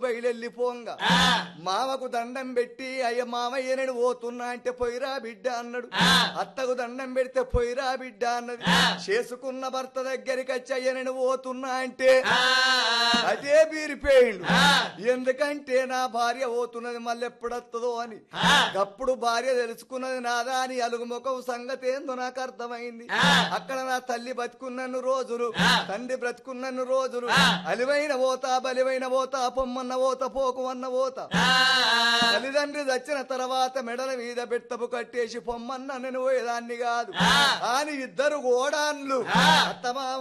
బయలెళ్ళిపోంగా మామకు దండం పెట్టి అయ్య మామయ్య నేను పోతున్నా అంటే పోయిరా బిడ్డ అన్నాడు అత్తకు దండం పెడితే పోయిరా బిడ్డ అన్నది చేసుకున్న భర్త దగ్గరికి వచ్చి అయ్య నేను పోతున్నా అంటే అదే బీరిపోయిండు ఎందుకంటే నా భార్య పోతున్నది మళ్ళీ ఎప్పుడొస్తుందో అని అప్పుడు భార్య తెలుసుకున్నది నాదా అని అలుగు ముఖం సంగతి ఏందో నాకు అర్థమైంది అక్కడ నా తల్లి బతుకున్నన్ను రోజులు తండ్రి బ్రతుకున్నన్ను రోజులు అలివైన పోతా బలివైన పోతా పొమ్మన్న పోత పోకుమన్న పోత తల్లిదండ్రి చచ్చిన తర్వాత మెడల మీద బెట్టపు కట్టేసి పొమ్మన్న నేను పోయేదాన్ని కాదు అని ఇద్దరు గోడాన్లు అత్తమా